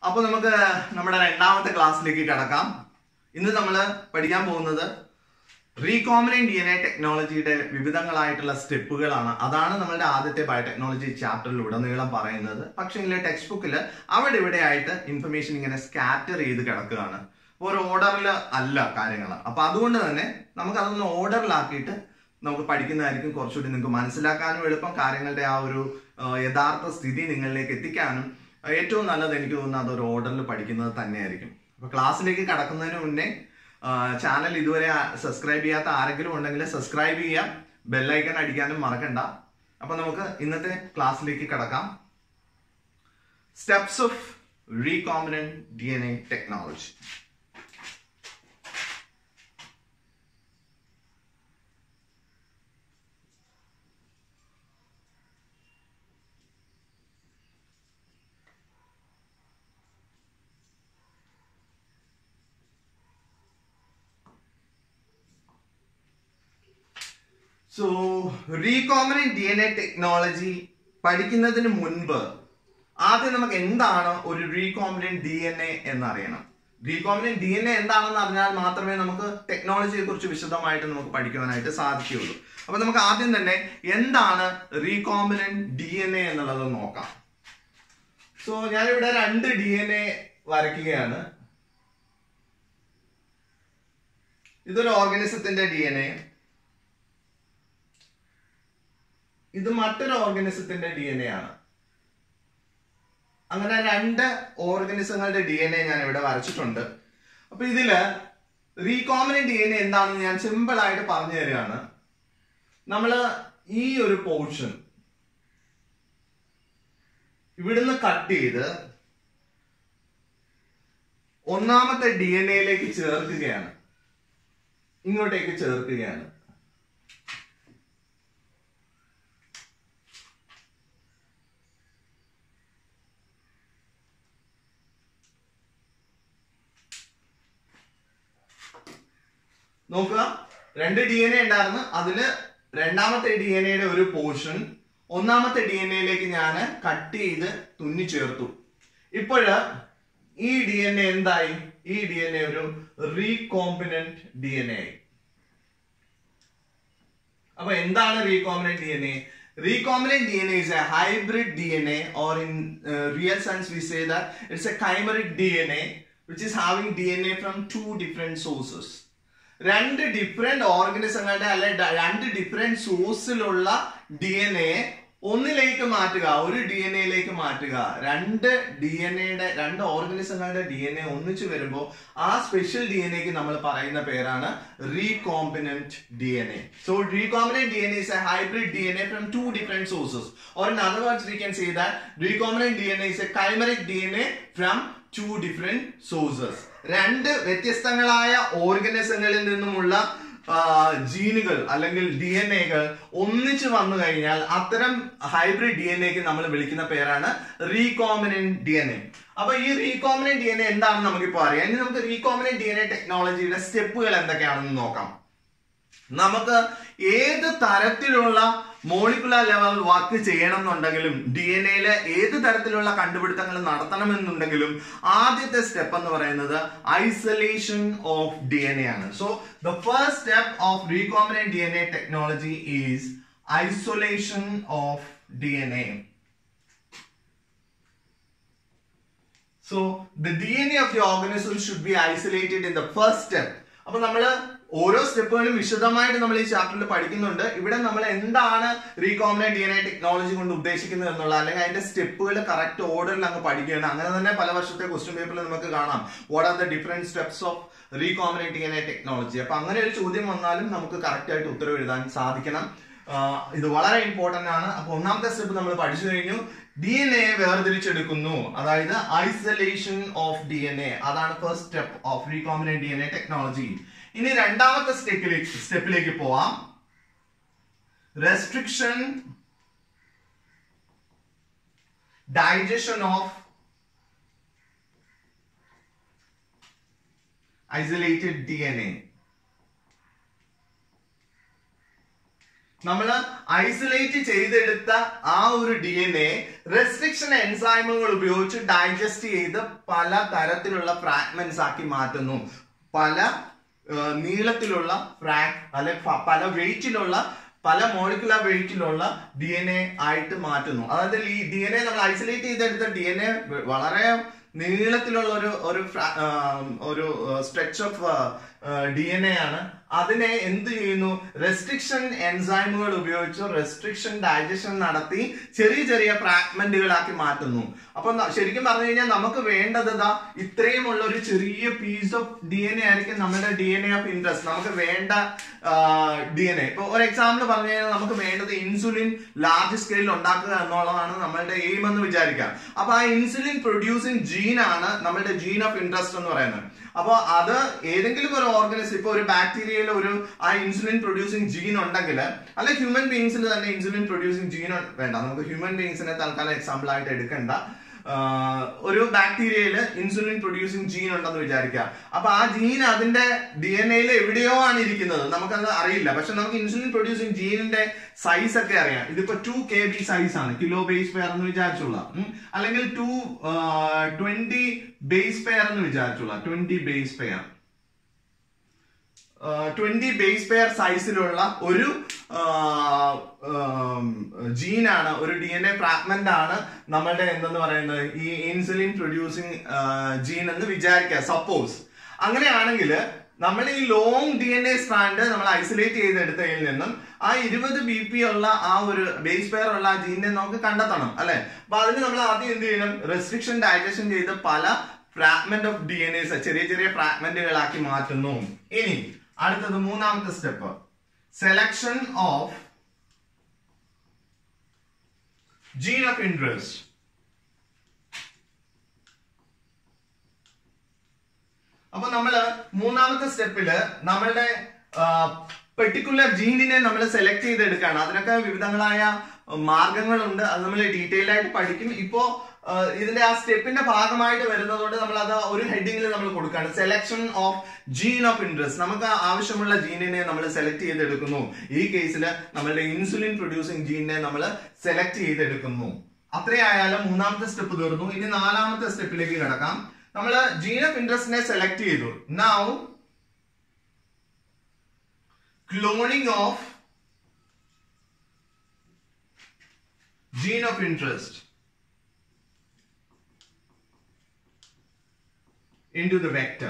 അപ്പൊ നമുക്ക് നമ്മുടെ രണ്ടാമത്തെ ക്ലാസ്സിലേക്ക് കടക്കാം ഇന്ന് നമ്മൾ പഠിക്കാൻ പോകുന്നത് റീകോമിനന്റ് ഡി എൻ എ ടെക്നോളജിയുടെ വിവിധങ്ങളായിട്ടുള്ള സ്റ്റെപ്പുകളാണ് അതാണ് നമ്മളുടെ ആദ്യത്തെ ബയോടെക്നോളജി ചാപ്റ്ററിൽ ഉടനീളം പറയുന്നത് പക്ഷേ ഇതിലെ ടെക്സ്റ്റ് ബുക്കിൽ അവിടെ ഇവിടെ ആയിട്ട് ഇൻഫർമേഷൻ ഇങ്ങനെ സ്കാറ്റർ ചെയ്ത് കിടക്കുകയാണ് ഒരു ഓർഡറിൽ അല്ല കാര്യങ്ങൾ അപ്പൊ അതുകൊണ്ട് തന്നെ നമുക്ക് അതൊന്ന് ഓർഡറിലാക്കിയിട്ട് നമുക്ക് പഠിക്കുന്നതായിരിക്കും കുറച്ചുകൂടി നിങ്ങൾക്ക് മനസ്സിലാക്കാനും എളുപ്പം കാര്യങ്ങളുടെ ആ ഒരു ആ, യഥാർത്ഥ സ്ഥിതി നിങ്ങളിലേക്ക് എത്തിക്കാനും ആ, ഏറ്റവും നല്ലത് എനിക്ക് തോന്നുന്നത് അതൊരു ഓർഡറിൽ പഠിക്കുന്നത് തന്നെയായിരിക്കും അപ്പൊ ക്ലാസ്സിലേക്ക് കടക്കുന്നതിന് മുന്നേ ചാനൽ ഇതുവരെ സബ്സ്ക്രൈബ് ചെയ്യാത്ത ആരെങ്കിലും ഉണ്ടെങ്കിൽ സബ്സ്ക്രൈബ് ചെയ്യാം ബെല്ലൈക്കൺ അടിക്കാനും മറക്കണ്ട അപ്പൊ നമുക്ക് ഇന്നത്തെ ക്ലാസ്സിലേക്ക് കടക്കാം steps of recombinant D N A technology so recombinant D N A technology പഠിക്കുന്നതിന് മുൻപ് ആദ്യം നമുക്ക് എന്താണ് ഒരു റീകോമിനന്റ് ഡി എൻ എ എന്നറിയണം റീകോമിനന്റ് ഡി എൻ എ എന്താണെന്ന് അറിഞ്ഞാൽ മാത്രമേ നമുക്ക് ടെക്നോളജിയെ കുറിച്ച് വിശദമായിട്ട് നമുക്ക് പഠിക്കുവാനായിട്ട് സാധിക്കുകയുള്ളൂ അപ്പൊ നമുക്ക് ആദ്യം തന്നെ എന്താണ് റീകോമിനന്റ് ഡി എൻ എ എന്നുള്ളത് നോക്കാം സോ ഞാനിവിടെ രണ്ട് ഡി എൻ എ വരയ്ക്കുകയാണ് ഇതൊരു ഓർഗനിസത്തിന്റെ ഡി എൻ എ ഇത് മറ്റൊരു ഓർഗനിസത്തിന്റെ ഡി എൻ എ ആണ് അങ്ങനെ രണ്ട് ഓർഗനിസങ്ങളുടെ ഡി എൻ എ ഞാൻ ഇവിടെ വരച്ചിട്ടുണ്ട് അപ്പൊ ഇതില് റീകോമിനന്റ് ഡി എൻ എ എന്താണെന്ന് ഞാൻ സിമ്പിൾ ആയിട്ട് പറഞ്ഞു തരികയാണ് നമ്മള് ഈ ഒരു പോർഷൻ ഇവിടുന്ന് കട്ട് ചെയ്ത് ഒന്നാമത്തെ ഡി എൻ എയിലേക്ക് ചേർക്കുകയാണ് ഇങ്ങോട്ടേക്ക് ചേർക്കുകയാണ് നോക്കുക രണ്ട് ഡി എൻ എ ഉണ്ടായിരുന്നു അതില് രണ്ടാമത്തെ ഡി എൻ എയുടെ ഒരു പോർഷൻ ഒന്നാമത്തെ ഡി എൻ എയിലേക്ക് ഞാൻ കട്ട് ചെയ്ത് തുന്നി ചേർത്തു ഇപ്പോഴ് ഈ ഡി എൻ എ എന്തായി ഈ ഡി എൻ എ ഒരു റീകോമ്പിനന്റ് ഡി എൻ എ ആയി അപ്പൊ എന്താണ് recombinant D N A recombinant D N A is a hybrid D N A or in real sense we say that it's a chimeric D N A which is having D N A from two different sources രണ്ട് different ഓർഗനിസങ്ങളുടെ അല്ലെ ഡ- രണ്ട് different സോഴ്സിലുള്ള D N A ഒന്നിലേക്ക് മാറ്റുക ഒരു D N എയിലേക്ക് മാറ്റുക രണ്ട് ഡി എൻ എയുടെ രണ്ട് ഓർഗനിസങ്ങളുടെ ഡി എൻ എ ഒന്നിച്ചു വരുമ്പോൾ ആ സ്പെഷ്യൽ ഡി എൻ എക്ക് നമ്മൾ പറയുന്ന പേരാണ് recombinant D N A so recombinant D N A is a hybrid D N A from two different sources or in other words we can say that recombinant D N A is a chimeric D N A from two different sources രണ്ട് വ്യത്യസ്തങ്ങളായ ഓർഗനിസങ്ങളിൽ നിന്നുമുള്ള ആ, ജീനുകൾ അല്ലെങ്കിൽ D N എകൾ ഒന്നിച്ച് വന്നു കഴിഞ്ഞാൽ അത്തരം ഹൈബ്രിഡ് ഡി എൻ എക്ക് നമ്മൾ വിളിക്കുന്ന പേരാണ് റീകോമിനന്റ് ഡി എൻ എ അപ്പൊ ഈ റീകോമിനന്റ് ഡി എൻ എ എന്താണെന്ന് നമുക്കിപ്പോ അറിയാം ഇനി നമുക്ക് റീകോമിനന്റ് ഡി എൻ എ ടെക്നോളജിയുടെ സ്റ്റെപ്പുകൾ എന്തൊക്കെയാണെന്ന് നോക്കാം നമുക്ക് ഏത് തരത്തിലുള്ള മോളിക്കുലർ ലെവൽ വർക്ക് ചെയ്യണം എന്നുണ്ടെങ്കിലും ഡി എൻ എയിലെ ഏത് തരത്തിലുള്ള കണ്ടുപിടുത്തങ്ങൾ നടത്തണമെന്നുണ്ടെങ്കിലും ആദ്യത്തെ സ്റ്റെപ്പ് എന്ന് പറയുന്നത് isolation of D N A ആണ് so the first step of recombinant D N A technology is isolation of D N A so the D N A of the organism should be isolated in the first step അപ്പൊ നമ്മള് ഓരോ സ്റ്റെപ്പുകളും വിശദമായിട്ട് നമ്മൾ ഈ ചാപ്റ്ററിൽ പഠിക്കുന്നുണ്ട് ഇവിടെ നമ്മൾ എന്താണ് recombinant D N A technology കൊണ്ട് ഉദ്ദേശിക്കുന്നത് എന്നുള്ള അല്ലെങ്കിൽ അതിന്റെ സ്റ്റെപ്പുകൾ കറക്റ്റ് ഓർഡറിൽ അങ്ങ് പഠിക്കുകയാണ് അങ്ങനെ തന്നെ പല വർഷത്തെ ക്വസ്റ്റ്യൻ പേപ്പറിൽ നമുക്ക് കാണാം what are the different steps of recombinant D N A technology അപ്പൊ അങ്ങനെ ഒരു ചോദ്യം വന്നാലും നമുക്ക് കറക്റ്റ് ആയിട്ട് ഉത്തരവ് എഴുതാൻ സാധിക്കണം ആഹ് ഇത് വളരെ ഇമ്പോർട്ടന്റ് ആണ് അപ്പൊ ഒന്നാമത്തെ സ്റ്റെപ്പ് നമ്മൾ പഠിച്ചു കഴിഞ്ഞു ഡി എൻ എ വേർതിരിച്ചെടുക്കുന്നു അതായത് isolation of D N A അതാണ് first step of recombinant D N A technology ഇനി രണ്ടാമത്തെ സ്റ്റെപ്പിലേക്ക് സ്റ്റെപ്പിലേക്ക് പോവാം restriction digestion of isolated DNA. നമ്മൾ ഐസൊലേറ്റ് ചെയ്തെടുത്ത ആ ഒരു ഡി എൻ എ റെസ്ട്രിക്ഷൻ എൻസൈമുകൾ ഉപയോഗിച്ച് ഡൈജസ്റ്റ് ചെയ്ത് പല തരത്തിലുള്ള ഫ്രാഗ്മെന്റ്സ് ആക്കി മാറ്റുന്നു പല ആ, നീളത്തിലുള്ള ഫ്രാക് അല്ലെ പ- പല വെയിറ്റിലുള്ള പല മോളിക്കുലർ വെയിറ്റിലുള്ള ഡി എൻ എ ആയിട്ട് മാറ്റുന്നു അതായത് ഈ ഡി എൻ എ നമ്മൾ ഐസൊലേറ്റ് ചെയ്തെടുത്ത ഡി എൻ എ വളരെ നീളത്തിലുള്ള ഒരു ഒരു ഫ്രാ- ആ, ഒരു stretch of D N A ആണ് അതിനെ എന്ത് ചെയ്യുന്നു റെസ്ട്രിക്ഷൻ എൻസൈമുകൾ ഉപയോഗിച്ച് റെസ്ട്രിക്ഷൻ ഡൈജഷൻ നടത്തി ചെറിയ ചെറിയ ഫ്രാഗ്മെന്റുകളാക്കി മാറ്റുന്നു അപ്പൊ ന- ശരിക്കും പറഞ്ഞു കഴിഞ്ഞാൽ നമുക്ക് വേണ്ടത് ദാ ഇത്രയും ഉള്ള ഒരു ചെറിയ piece of D N A ആയിരിക്കും നമ്മുടെ D N A of interest നമുക്ക് വേണ്ട ഡി എൻ എ ഇപ്പൊ ഒരു എക്സാമ്പിൾ പറഞ്ഞു കഴിഞ്ഞാൽ നമുക്ക് വേണ്ടത് ഇൻസുലിൻ ലാർജ് സ്കെയിലിൽ ഉണ്ടാക്കുക എന്നുള്ളതാണ് നമ്മളുടെ എയിം എന്ന് വിചാരിക്കാം അപ്പൊ ആ ഇൻസുലിൻ പ്രൊഡ്യൂസിങ് ജീൻ ആണ് നമ്മളുടെ ജീൻ ഓഫ് ഇൻട്രസ്റ്റ് എന്ന് പറയുന്നത് അപ്പൊ അത് ഏതെങ്കിലും ഒരു ഓർഗനിസം ഇപ്പൊ ഒരു ബാക്ടീരിയയിൽ ഒരു ആ ഇൻസുലിൻ പ്രൊഡ്യൂസിങ് ജീൻ ഉണ്ടെങ്കിൽ അല്ലെ ഹ്യൂമൻ ബീങ്സിൽ തന്നെ ഇൻസുലിൻ പ്രൊഡ്യൂസിങ് ജീൻ വേണ്ട നമുക്ക് ഹ്യൂമൻ ബീങ്സിനെ തൽക്കാലം എക്സാമ്പിൾ ആയിട്ട് എടുക്കണ്ട ആഹ് ഒരു ബാക്ടീരിയയിൽ ഇൻസുലിൻ പ്രൊഡ്യൂസിങ് ജീൻ ഉണ്ടെന്ന് വിചാരിക്കുക അപ്പൊ ആ ജീൻ അതിന്റെ ഡി എൻ എയിൽ എവിടെയോ ആണ് ഇരിക്കുന്നത് നമുക്കത് അറിയില്ല പക്ഷെ നമുക്ക് ഇൻസുലിൻ പ്രൊഡ്യൂസിങ് ജീനിന്റെ സൈസ് ഒക്കെ അറിയാം ഇതിപ്പോ ടു കെ ബി സൈസ് ആണ് കിലോ ബേസ് പെയർ എന്ന് വിചാരിച്ചുള്ള ഉം. അല്ലെങ്കിൽ ടു ട്വന്റി ബേസ് പെയർ എന്ന് വിചാരിച്ചുള്ള twenty base pair twenty base pair സൈസിലുള്ള ഒരു ജീനാണ് ഒരു ഡി എൻ എ ഫ്രാഗ്മെന്റ് ആണ് നമ്മളുടെ എന്തെന്ന് പറയുന്നത് ഈ ഇൻസുലിൻ പ്രൊഡ്യൂസിങ് ജീൻ എന്ന് വിചാരിക്കുക സപ്പോസ് അങ്ങനെയാണെങ്കിൽ നമ്മൾ ഈ long D N A strand നമ്മൾ ഐസൊലേറ്റ് ചെയ്തെടുത്തതിൽ നിന്നും ആ ഇരുപത് ബി പി ഉള്ള ആ ഒരു ബേസ് പെയർ ഉള്ള ആ ജീനെ നമുക്ക് കണ്ടെത്തണം അല്ലെ അപ്പൊ അതിന് നമ്മൾ ആദ്യം എന്ത് ചെയ്യണം റെസ്ട്രിക്ഷൻ ഡൈജഷൻ ചെയ്ത് പല fragment of D N S ചെറിയ ചെറിയ ഫ്രാഗ്മെന്റുകളാക്കി മാറ്റുന്നു ഇനി അടുത്തത് മൂന്നാമത്തെ step selection of gene of interest അപ്പൊ നമ്മള് മൂന്നാമത്തെ സ്റ്റെപ്പില് നമ്മളുടെ പെർട്ടിക്കുലർ ജീനിനെ നമ്മൾ സെലക്ട് ചെയ്തെടുക്കുകയാണ് അതിനൊക്കെ വിവിധങ്ങളായ മാർഗങ്ങളുണ്ട് അത് നമ്മൾ ഡീറ്റെയിൽ ആയിട്ട് പഠിക്കും ഇപ്പോ ആ, ഇതിന്റെ ആ സ്റ്റെപ്പിന്റെ ഭാഗമായിട്ട് വരുന്നതുകൊണ്ട് നമ്മൾ അത് ഒരു ഹെഡിങ്ങിൽ നമ്മൾ കൊടുക്കുകയാണ് selection of gene of interest നമുക്ക് ആവശ്യമുള്ള ജീനിനെ നമ്മൾ സെലക്ട് ചെയ്തെടുക്കുന്നു ഈ കേസിൽ നമ്മളുടെ ഇൻസുലിൻ പ്രൊഡ്യൂസിങ് ജീനിനെ നമ്മൾ സെലക്ട് ചെയ്തെടുക്കുന്നു അത്രയായാലും മൂന്നാമത്തെ സ്റ്റെപ്പ് തീർന്നു ഇനി നാലാമത്തെ സ്റ്റെപ്പിലേക്ക് കിടക്കാം നമ്മൾ ജീൻ ഓഫ് ഇൻട്രസ്റ്റിനെ സെലക്ട് ചെയ്തു now cloning of gene of interest into the vector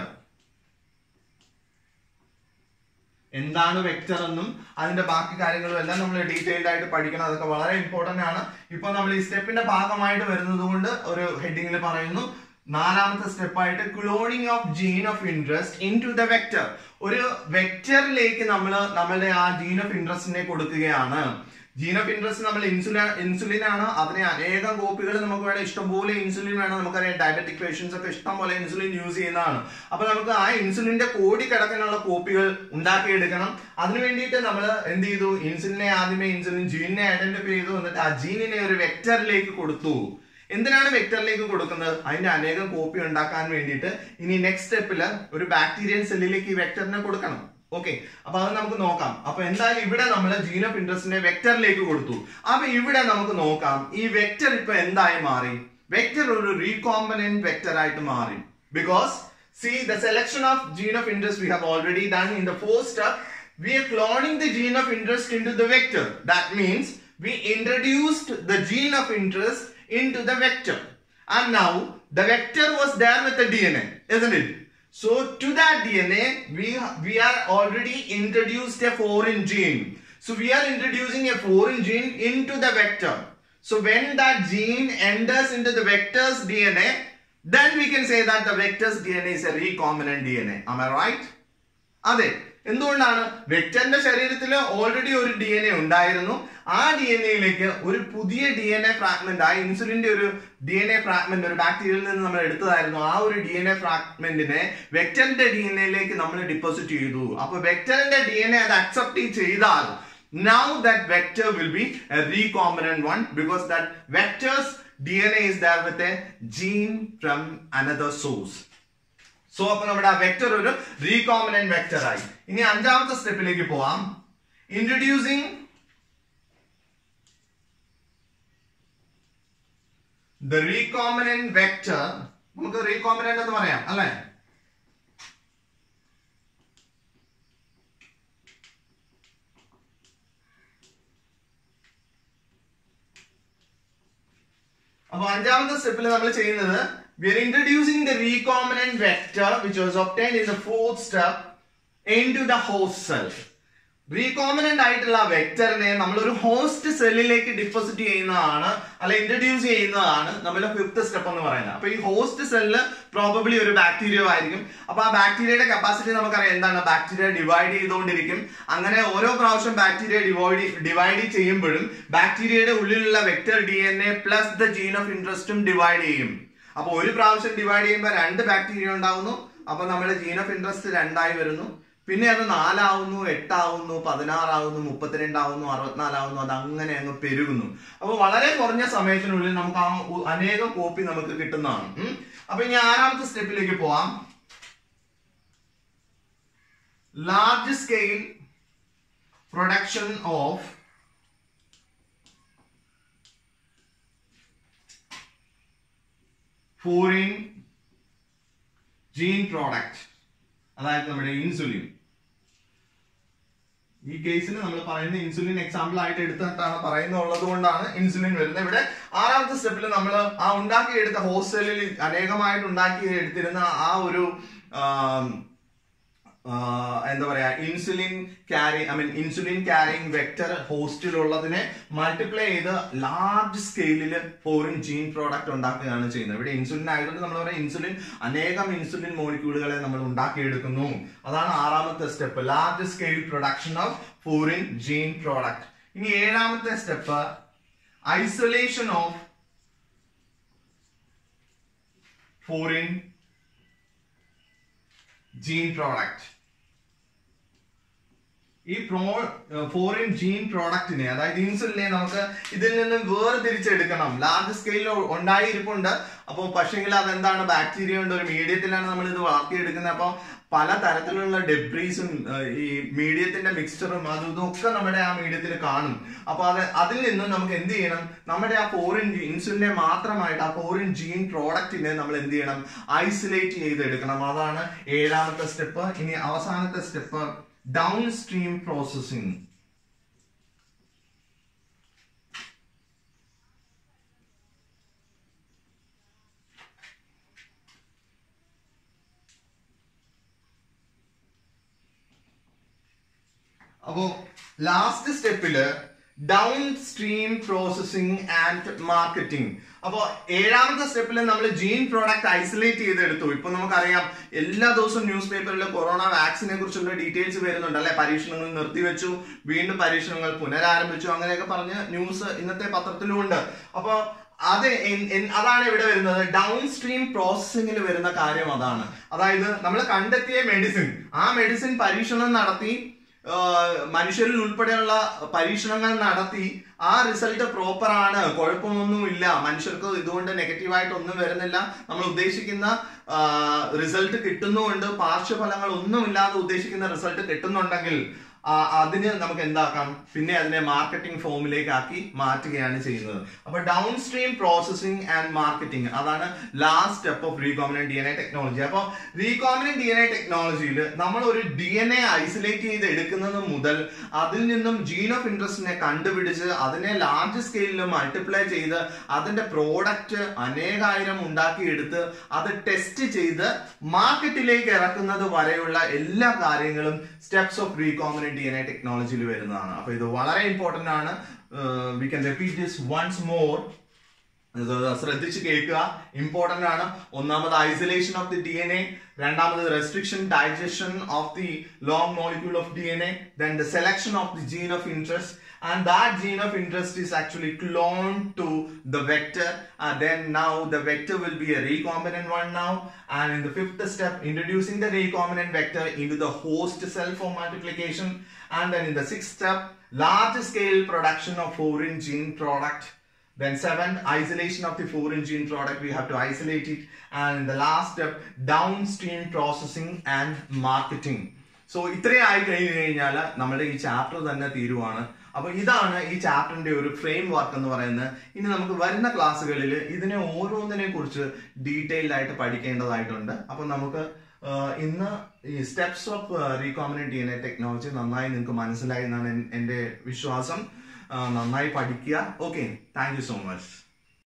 എന്താണ് വെക്ടർ എന്നും അതിന്റെ ബാക്കി കാര്യങ്ങളും എല്ലാം നമ്മൾ ഡീറ്റെയിൽഡ് ആയിട്ട് പഠിക്കണം അതൊക്കെ വളരെ ഇമ്പോർട്ടന്റ് ആണ് ഇപ്പൊ നമ്മൾ ഈ സ്റ്റെപ്പിന്റെ ഭാഗമായിട്ട് വരുന്നത് കൊണ്ട് ഒരു ഹെഡിങ്ങിൽ പറയുന്നു നാലാമത്തെ സ്റ്റെപ്പായിട്ട് cloning of gene of interest into the vector ഒരു വെക്ടറിലേക്ക് നമ്മൾ നമ്മളുടെ ആ ജീൻ ഓഫ് ഇൻട്രസ്റ്റിനെ കൊടുക്കുകയാണ് ജീൻ ഓഫ് ഇൻട്രസ്റ്റ് നമ്മൾ ഇൻസുലിൻ ഇൻസുലിൻ ആണ് അതിനെ അനേകം കോപ്പികൾ നമുക്ക് വേണം ഇഷ്ടംപോലെ ഇൻസുലിൻ വേണം നമുക്കറിയാം ഡയബറ്റിക് പേഷ്യൻസ് ഒക്കെ ഇഷ്ടം പോലെ ഇൻസുലിൻ യൂസ് ചെയ്യുന്നതാണ് അപ്പൊ നമുക്ക് ആ ഇൻസുലിന്റെ കോടിക്കണക്കിനുള്ള കോപ്പികൾ ഉണ്ടാക്കിയെടുക്കണം അതിനു വേണ്ടിയിട്ട് നമ്മൾ എന്ത് ചെയ്തു ഇൻസുലിനെ ആദ്യമേ ഇൻസുലിൻ ജീനിനെ ഐഡന്റിഫൈ ചെയ്തു എന്നിട്ട് ആ ജീനിനെ ഒരു വെക്ടറിലേക്ക് കൊടുത്തു എന്തിനാണ് വെക്ടറിലേക്ക് കൊടുക്കുന്നത് അതിന്റെ അനേകം കോപ്പി ഉണ്ടാക്കാൻ വേണ്ടിയിട്ട് ഇനി നെക്സ്റ്റ് സ്റ്റെപ്പില് ഒരു ബാക്ടീരിയൻ സെല്ലിലേക്ക് ഈ വെക്ടറിനെ കൊടുക്കണം ഓക്കെ അപ്പൊ അത് നമുക്ക് നോക്കാം അപ്പൊ എന്തായാലും ഇവിടെ നമ്മൾ ജീൻ ഓഫ് ഇൻട്രസ്റ്റിനെ വെക്ടറിലേക്ക് കൊടുത്തു അപ്പൊ ഇവിടെ നമുക്ക് നോക്കാം ഈ വെക്ടർ ഇപ്പൊ എന്തായി മാറി വെക്ടർ ഒരു റീകോമ്പനന്റ് വെക്ടർ ആയിട്ട് മാറി because see the selection of gene of interest we have already done in the four step we are cloning the gene of interest into the vector. That means we introduced the gene of interest into the vector. And now the vector was there with the DNA, isn't it? So to that DNA, we, we are already introduced a foreign gene. So we are introducing a foreign gene into the vector. So when that gene enters into the vector's DNA, then we can say that the vector's DNA is a recombinant DNA. Am I right? അതെ എന്തുകൊണ്ടാണ് വെക്ടറിന്റെ ശരീരത്തിൽ already ഒരു D N A ഉണ്ടായിരുന്നു ആ D N എയിലേക്ക് ഒരു പുതിയ ഡി എൻ എ ഫ്രാഗ്മെന്റ് ആ ഇൻസുലിന്റെ ഒരു ഡി എൻ എ ഫ്രാഗ്മെന്റ് ഒരു ബാക്ടീരിയയിൽ നിന്ന് നമ്മൾ എടുത്തതായിരുന്നു ആ ഒരു ഡി എൻ എ ഫ്രാഗ്മെന്റിനെ വെക്ടറിന്റെ ഡി എൻ എയിലേക്ക് നമ്മൾ ഡിപ്പോസിറ്റ് ചെയ്തു അപ്പൊ വെക്ടറിന്റെ ഡി എൻ എ അത് അക്സെപ്റ്റ് ചെയ്താൽ now that vector will be a recombinant one because that vector's DNA is there with a gene from another source. So അപ്പൊ നമ്മുടെ ആ വെക്ടർ ഒരു റീകോമിനന്റ് വെക്ടർ ആയി ഇനി അഞ്ചാമത്തെ സ്റ്റെപ്പിലേക്ക് പോവാം ഇൻട്രൊഡ്യൂസിങ് the recombinant vector നമുക്ക് റീകോമിനന്റ് എന്ന് പറയാം അല്ലെ അപ്പൊ അഞ്ചാമത്തെ സ്റ്റെപ്പിൽ നമ്മൾ ചെയ്യുന്നത് we are introducing the recombinant vector which was obtained in the fourth step into the host cell recombinant ആയിട്ടുള്ള വെക്ടറിനെ നമ്മൾ ഒരു ഹോസ്റ്റ് സെല്ലിലേക്ക് ഡിപ്പോസിറ്റ് ചെയ്യുന്നതാണ് അല്ല ഇൻട്രൊഡ്യൂസ് ചെയ്യുന്നതാണ് നമ്മുടെ ഫിഫ്ത്ത് സ്റ്റെപ്പ് എന്ന് പറയുന്നത് അപ്പൊ ഈ ഹോസ്റ്റ് സെല്ല് പ്രോബബ്ലി ഒരു ബാക്ടീരിയ ആയിരിക്കും അപ്പൊ ആ ബാക്ടീരിയയുടെ കപ്പാസിറ്റി നമുക്കറിയാം എന്താണ് ബാക്ടീരിയ ഡിവൈഡ് ചെയ്തുകൊണ്ടിരിക്കും അങ്ങനെ ഓരോ പ്രാവശ്യം ബാക്ടീരിയ ഡിവൈഡ് ഡിവൈഡ് ചെയ്യുമ്പോഴും ബാക്ടീരിയയുടെ ഉള്ളിലുള്ള vector D N A plus the gene of ഇൻട്രസ്റ്റും ഡിവൈഡ് ചെയ്യും അപ്പൊ ഒരു പ്രാവശ്യം ഡിവൈഡ് ചെയ്യുമ്പോൾ രണ്ട് ബാക്ടീരിയ ഉണ്ടാവുന്നു അപ്പൊ നമ്മുടെ ജീൻ ഓഫ് ഇൻട്രസ്റ്റ് രണ്ടായി വരുന്നു പിന്നെ അത് നാലാവുന്നു എട്ടാവുന്നു പതിനാറാവുന്നു മുപ്പത്തിരണ്ടാവുന്നു അറുപത്തിനാലാവുന്നു അത് അങ്ങനെ അങ്ങ് പെരുകുന്നു അപ്പൊ വളരെ കുറഞ്ഞ സമയത്തിനുള്ളിൽ നമുക്ക് ആ ഉ- അനേകം കോപ്പി നമുക്ക് കിട്ടുന്നതാണ് ഉം. അപ്പൊ ഇനി ആറാമത്തെ സ്റ്റെപ്പിലേക്ക് പോവാം large scale production of foreign gene product അതായത് നമ്മുടെ ഇൻസുലിൻ ഈ കേസിൽ നമ്മൾ പറയുന്ന ഇൻസുലിൻ എക്സാമ്പിൾ ആയിട്ട് എടുത്തിട്ടാണ് പറയുന്നുള്ളത് കൊണ്ടാണ് ഇൻസുലിൻ വരുന്നത് ഇവിടെ ആറാമത്തെ സ്റ്റെപ്പിൽ നമ്മൾ ആ ഉണ്ടാക്കിയെടുത്ത ഹോസ്റ്റലിൽ അനേകമായിട്ട് ഉണ്ടാക്കി എടുത്തിരുന്ന ആ ഒരു ആം, ആ, എന്താ പറയാ insulin carry I mean insulin carrying vector ഹോസ്റ്റിലുള്ളതിനെ മൾട്ടിപ്ലൈ ചെയ്ത് ലാർജ് സ്കെയിലിൽ ഫോറിൻ ജീൻ പ്രോഡക്റ്റ് ഉണ്ടാക്കുകയാണ് ചെയ്യുന്നത് ഇവിടെ ഇൻസുലിൻ ആയതുകൊണ്ട് നമ്മൾ പറയാം ഇൻസുലിൻ അനേകം ഇൻസുലിൻ മോളിക്യൂളുകളെ നമ്മൾ ഉണ്ടാക്കിയെടുക്കുന്നു അതാണ് ആറാമത്തെ step large scale production of foreign gene product ഇനി ഏഴാമത്തെ step isolation of foreign gene product ഈ പ്രോ ഫോറിൻ ജീൻ പ്രോഡക്റ്റിനെ അതായത് ഇൻസുലിനെ നമുക്ക് ഇതിൽ നിന്നും വേർതിരിച്ചെടുക്കണം ലാർജ് സ്കെയിലിൽ ഉണ്ടായിരിപ്പുണ്ട് അപ്പോൾ പക്ഷെങ്കിൽ അതെന്താണ് ബാക്ടീരിയ ഉണ്ട് ഒരു മീഡിയത്തിലാണ് നമ്മൾ ഇത് വളർത്തിയെടുക്കുന്നത് അപ്പോൾ പല തരത്തിലുള്ള ഡെബ്രീസും ഈ മീഡിയത്തിന്റെ മിക്സ്ചറും അതും ഇതും ഒക്കെ നമ്മുടെ ആ മീഡിയത്തിൽ കാണും അപ്പൊ അത് അതിൽ നിന്നും നമുക്ക് എന്ത് ചെയ്യണം നമ്മുടെ ആ ഫോറിൻ ഇൻസുലിനെ മാത്രമായിട്ട് ആ ഫോറിൻ ജീൻ പ്രോഡക്റ്റിനെ നമ്മൾ എന്ത് ചെയ്യണം ഐസൊലേറ്റ് ചെയ്തെടുക്കണം അതാണ് ഏഴാമത്തെ സ്റ്റെപ്പ് ഇനി അവസാനത്തെ സ്റ്റെപ്പ് ഡൗൺ സ്ട്രീം പ്രോസസ്സിംഗ് അപ്പോ ലാസ്റ്റ് സ്റ്റെപ്പില് downstream processing and marketing അപ്പോ ഏഴാമത്തെ സ്റ്റെപ്പിൽ നമ്മൾ ജീൻ പ്രോഡക്റ്റ് ഐസൊലേറ്റ് ചെയ്തെടുത്തു ഇപ്പൊ നമുക്കറിയാം എല്ലാ ദിവസവും ന്യൂസ് പേപ്പറിൽ കൊറോണ വാക്സിനെ കുറിച്ചുള്ള ഡീറ്റെയിൽസ് വരുന്നുണ്ട് അല്ലെ പരീക്ഷണങ്ങൾ നിർത്തിവെച്ചു വീണ്ടും പരീക്ഷണങ്ങൾ പുനരാരംഭിച്ചു അങ്ങനെയൊക്കെ പറഞ്ഞ് ന്യൂസ് ഇന്നത്തെ പത്രത്തിലും ഉണ്ട് അപ്പൊ അത് എൻ- എൻ- അതാണ് ഇവിടെ വരുന്നത് ഡൗൺ സ്ട്രീം പ്രോസസ്സിംഗിൽ വരുന്ന കാര്യം അതാണ് അതായത് നമ്മൾ കണ്ടെത്തിയ മെഡിസിൻ ആ മെഡിസിൻ പരീക്ഷണം നടത്തി ആഹ് മനുഷ്യരിൽ ഉൾപ്പെടെയുള്ള പരീക്ഷണങ്ങൾ നടത്തി ആ റിസൾട്ട് പ്രോപ്പർ ആണ് കുഴപ്പമൊന്നുമില്ല മനുഷ്യർക്ക് ഇതുകൊണ്ട് നെഗറ്റീവായിട്ട് ഒന്നും വരുന്നില്ല നമ്മൾ ഉദ്ദേശിക്കുന്ന റിസൾട്ട് കിട്ടുന്നുണ്ട് പാർശ്വഫലങ്ങൾ ഒന്നുമില്ലാതെ ഉദ്ദേശിക്കുന്ന റിസൾട്ട് കിട്ടുന്നുണ്ടെങ്കിൽ ആ, അതിന് നമുക്ക് എന്താക്കാം പിന്നെ അതിനെ മാർക്കറ്റിംഗ് ഫോമിലേക്ക് ആക്കി മാറ്റുകയാണ് ചെയ്യുന്നത് അപ്പൊ downstream processing and marketing അതാണ് last step of recombinant D N A technology അപ്പൊ റീകോമിനന്റ് ഡി എൻ എ ടെക്നോളജിയിൽ നമ്മൾ ഒരു ഡി എൻ എ ഐസൊലേറ്റ് ചെയ്ത് എടുക്കുന്നത് മുതൽ അതിൽ നിന്നും ജീൻ ഓഫ് ഇൻട്രസ്റ്റിനെ കണ്ടുപിടിച്ച് അതിനെ ലാർജ് സ്കെയിലിൽ മൾട്ടിപ്ലൈ ചെയ്ത് അതിന്റെ പ്രോഡക്റ്റ് അനേകായിരം ഉണ്ടാക്കിയെടുത്ത് അത് ടെസ്റ്റ് ചെയ്ത് മാർക്കറ്റിലേക്ക് ഇറക്കുന്നത് വരെയുള്ള എല്ലാ കാര്യങ്ങളും steps of recombinant D N A ടെക്നോളജിയിൽ വരുന്നതാണ് അപ്പൊ ഇത് വളരെ ഇമ്പോർട്ടന്റ് ആണ് we can repeat this once more ഇത് ശ്രദ്ധിച്ച് കേൾക്കുക ഇമ്പോർട്ടന്റ് ആണ് ഒന്നാമത് isolation of the D N A രണ്ടാമത് restriction digestion of the long molecule of D N A then the selection of the gene of interest and that gene of interest is actually cloned to the vector and then now the vector will be a recombinant one now and in the fifth step introducing the recombinant vector into the host cell for multiplication and then in the sixth step large scale production of foreign gene product then seven, isolation of the foreign gene product, we have to isolate it. And in the last step, downstream processing and marketing. So ഇത്രയും ആയി കഴിഞ്ഞു കഴിഞ്ഞാൽ നമ്മുടെ ഈ chapter തന്നെ തീരുവാണ് അപ്പൊ ഇതാണ് ഈ ചാപ്റ്ററിന്റെ ഒരു ഫ്രെയിം വർക്ക് എന്ന് പറയുന്നത് ഇനി നമുക്ക് വരുന്ന ക്ലാസ്സുകളിൽ ഇതിനെ ഓരോന്നിനെ കുറിച്ച് ഡീറ്റെയിൽഡ് ആയിട്ട് പഠിക്കേണ്ടതായിട്ടുണ്ട് അപ്പൊ നമുക്ക് ആഹ് ഇന്ന് ഈ steps of recombinant D N A technology നന്നായി നിങ്ങൾക്ക് മനസ്സിലായി എന്നാണ് എൻ- എന്റെ വിശ്വാസം ആഹ് നന്നായി പഠിക്കുക okay thank you so much